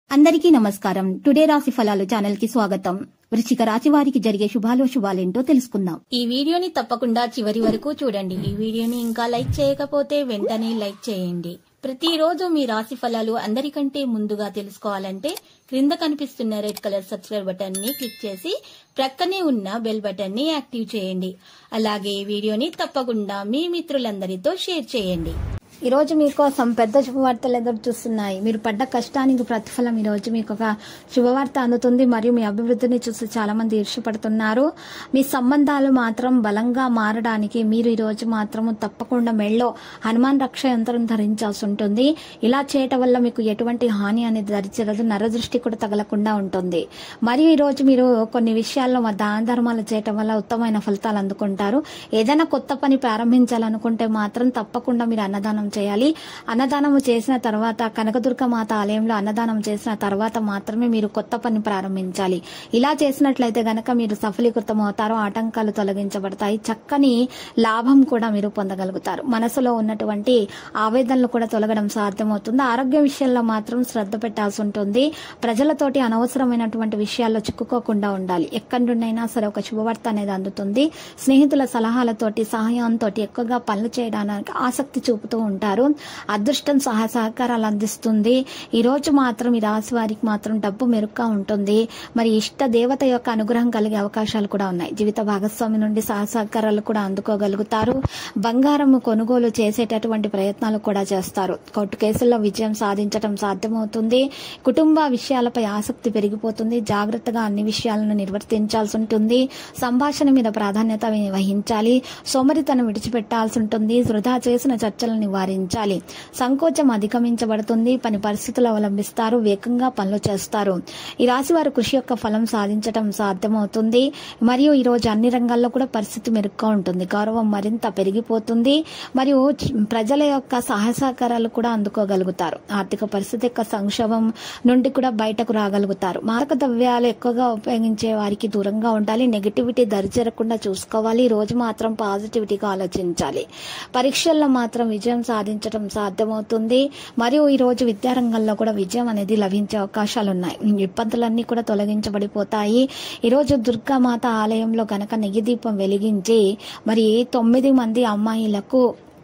అందరికీ నమస్కారం టుడే రాశి ఫలాలు ఛానల్ కి స్వాగతం వృశ్చిక రాశి వారికి జరిగే శుభాలో శుభాలేంటో తెలుసుకుందాం ఈ వీడియోని తప్పకుండా చివరి వరకు చూడండి ఈ వీడియోని ఇంకా లైక్ చేయకపోతే వెంటనే లైక్ చేయండి ప్రతిరోజు మీ రాశి ఫలాలు అందరికంటే ముందుగా తెలుసుకోవాలంటే క్రింద కనిపిస్తున్న రెడ్ కలర్ సబ్స్క్రైబ్ బటన్ ని క్లిక్ చేసి ప్రక్కనే ఉన్న బెల్ బటన్ ని యాక్టివ్ చేయండి అలాగే ఈ వీడియోని తప్పకుండా మీ మిత్రులందరితో షేర్ చేయండి ఈ రోజు మీకోసం పెద్ద శుభవార్తలు ఎదురు చూస్తున్నాయి మీరు పడ్డ కష్టానికి ప్రతిఫలం ఈ రోజు మీకు ఒక శుభవార్త అందుతుంది మరియు మీ అభివృద్ధిని చూసి చాలా మంది ఈర్ష్యపడుతున్నారు మీ సంబంధాలు మాత్రం బలంగా మారడానికి మీరు ఈ రోజు మాత్రం తప్పకుండా మెళ్ళో హనుమాన్ రక్ష యంత్రం ధరించాల్సి ఉంటుంది ఇలా చేయటం వల్ల మీకు ఎటువంటి హాని అనేది దరిచేరదు నరదృష్టి కూడా తగలకుండా ఉంటుంది మరియు ఈ రోజు మీరు కొన్ని విషయాల్లో మా దాన ధర్మాలు చేయటం వల్ల ఉత్తమమైన ఫలితాలు అందుకుంటారు ఏదైనా కొత్త పని ప్రారంభించాలనుకుంటే మాత్రం తప్పకుండా మీరు అన్నదానం చేయాలి అన్నదానం చేసిన తర్వాత కనకదుర్గ మాత ఆలయంలో అన్నదానం చేసిన తర్వాత మాత్రమే మీరు కొత్త పని ప్రారంభించాలి ఇలా చేసినట్లయితే గనక మీరు సఫలీకృతం అవుతారు ఆటంకాలు తొలగించబడతాయి చక్కని లాభం కూడా మీరు పొందగలుగుతారు మనసులో ఉన్నటువంటి ఆవేదనలు కూడా తొలగడం సాధ్యమవుతుంది ఆరోగ్య విషయంలో మాత్రం శ్రద్ధ పెట్టాల్సి ఉంటుంది ప్రజలతోటి అనవసరమైనటువంటి విషయాల్లో చిక్కుకోకుండా ఉండాలి ఎక్కడి నుండైనా సరే ఒక శుభవార్త అనేది అందుతుంది స్నేహితుల సలహాలతోటి సహాయంతో ఎక్కువగా పనులు చేయడానికి ఆసక్తి చూపుతూ ఉంటారు అదృష్టం సహా సహకారాలు అందిస్తుంది ఈ రోజు మాత్రం ఈ రాశి వారికి మాత్రం డబ్బు మెరుగ్గా ఉంటుంది మరి ఇష్ట దేవత యొక్క అనుగ్రహం కలిగే అవకాశాలు కూడా ఉన్నాయి జీవిత భాగస్వామి నుండి సహా సహకారాలు కూడా అందుకోగలుగుతారు బంగారం కొనుగోలు చేసేటటువంటి ప్రయత్నాలు కూడా చేస్తారు కోర్టు కేసుల్లో విజయం సాధించడం సాధ్యమవుతుంది కుటుంబ విషయాలపై ఆసక్తి పెరిగిపోతుంది జాగ్రత్తగా అన్ని విషయాలను నిర్వర్తించాల్సి ఉంటుంది సంభాషణ మీద ప్రాధాన్యత వహించాలి సోమరితనం విడిచిపెట్టాల్సి ఉంటుంది వృధా చేసిన చర్చలను నివారించాలి సంకోచం అధిగమించబడుతుంది పని పరిస్థితులు అవలంబిస్తారు వేగంగా పనులు చేస్తారు ఈ రాశి వారు కృషి యొక్క ఫలం సాధించడం సాధ్యమవుతుంది మరియు ఈ రోజు అన్ని రంగాల్లో కూడా పరిస్థితి మెరుగ్గా ఉంటుంది గౌరవం మరింత పెరిగిపోతుంది మరియు ప్రజల యొక్క సహాయ సహకారాలు కూడా అందుకోగలుగుతారు ఆర్థిక పరిస్థితి యొక్క సంక్షోభం నుండి కూడా బయటకు రాగలుగుతారు మారక ద్రవ్యాలు ఎక్కువగా ఉపయోగించే వారికి దూరంగా ఉండాలి నెగిటివిటీ దరిచేరకుండా చూసుకోవాలి ఈ రోజు మాత్రం పాజిటివిటీగా ఆలోచించాలి పరీక్షల్లో మాత్రం విజయం సాధించడం సాధ్యమవుతుంది మరియు ఈ రోజు విద్యారంగంలో కూడా విజయం అనేది లభించే అవకాశాలు ఉన్నాయి ఇబ్బందులన్నీ కూడా తొలగించబడిపోతాయి ఈ రోజు దుర్గామాత ఆలయంలో గనక నెయ్యి దీపం వెలిగించి మరి తొమ్మిది మంది అమ్మాయిలకు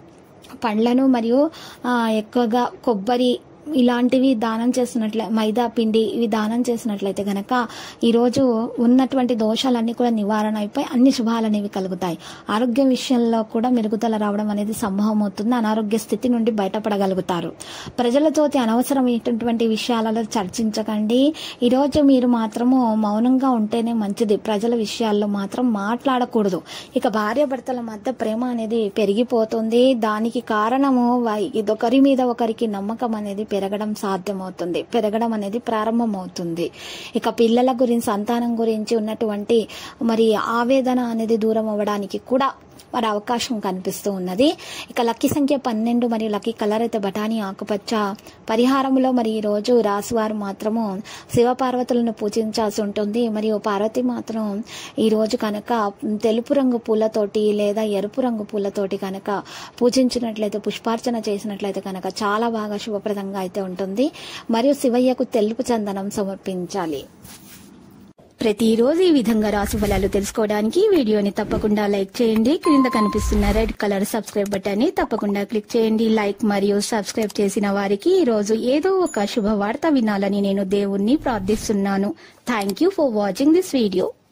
పండ్లను మరియు ఆ, ఎక్కువగా కొబ్బరి ఇలాంటివి దానం చేసినట్లే మైదా పిండి ఇవి దానం చేసినట్లయితే గనక ఈరోజు ఉన్నటువంటి దోషాలన్నీ కూడా నివారణ అయిపోయి అన్ని శుభాలు అనేవి కలుగుతాయి ఆరోగ్య విషయంలో కూడా మెరుగుదల రావడం అనేది సంభవం అవుతుంది అనారోగ్య స్థితి నుండి బయటపడగలుగుతారు ప్రజలతోటి అనవసరమైనటువంటి విషయాలలో చర్చించకండి ఈరోజు మీరు మాత్రము మౌనంగా ఉంటేనే మంచిది ప్రజల విషయాల్లో మాత్రం మాట్లాడకూడదు ఇక భార్య భర్తల మధ్య ప్రేమ అనేది పెరిగిపోతుంది దానికి కారణము వై- ఇదొకరి మీద ఒకరికి నమ్మకం అనేది పెరగడం సాధ్యమవుతుంది పెరగడం అనేది ప్రారంభమవుతుంది ఇక పిల్లల గురించి సంతానం గురించి ఉన్నటువంటి మరి ఆవేదన అనేది దూరం అవ్వడానికి కూడా మరి అవకాశం కనిపిస్తూ ఉన్నది ఇక లక్కీ సంఖ్య పన్నెండు మరియు లక్కీ కలర్ అయితే బఠానీ ఆకుపచ్చ పరిహారంలో మరి ఈ రోజు రాశివారు మాత్రము శివపార్వతులను పూజించాల్సి ఉంటుంది మరియు పార్వతి మాత్రం ఈ రోజు కనుక తెలుపు రంగు పూలతోటి లేదా ఎరుపు రంగు పూలతోటి కనుక పూజించినట్లయితే పుష్పార్చన చేసినట్లయితే కనుక చాలా బాగా శుభప్రదంగా అయితే ఉంటుంది మరియు శివయ్యకు తెలుపు చందనం సమర్పించాలి ప్రతిరోజు ఈ విధంగా రాశి ఫలాలు తెలుసుకోవడానికి ఈ వీడియోని తప్పకుండా లైక్ చేయండి క్రింద కనిపిస్తున్న రెడ్ కలర్ సబ్స్క్రైబ్ బటన్ ని తప్పకుండా క్లిక్ చేయండి లైక్ మరియు సబ్స్క్రైబ్ చేసిన వారికి ఈ రోజు ఏదో ఒక శుభవార్త వినాలని నేను దేవుణ్ణి ప్రార్థిస్తున్నాను thank you for watching this video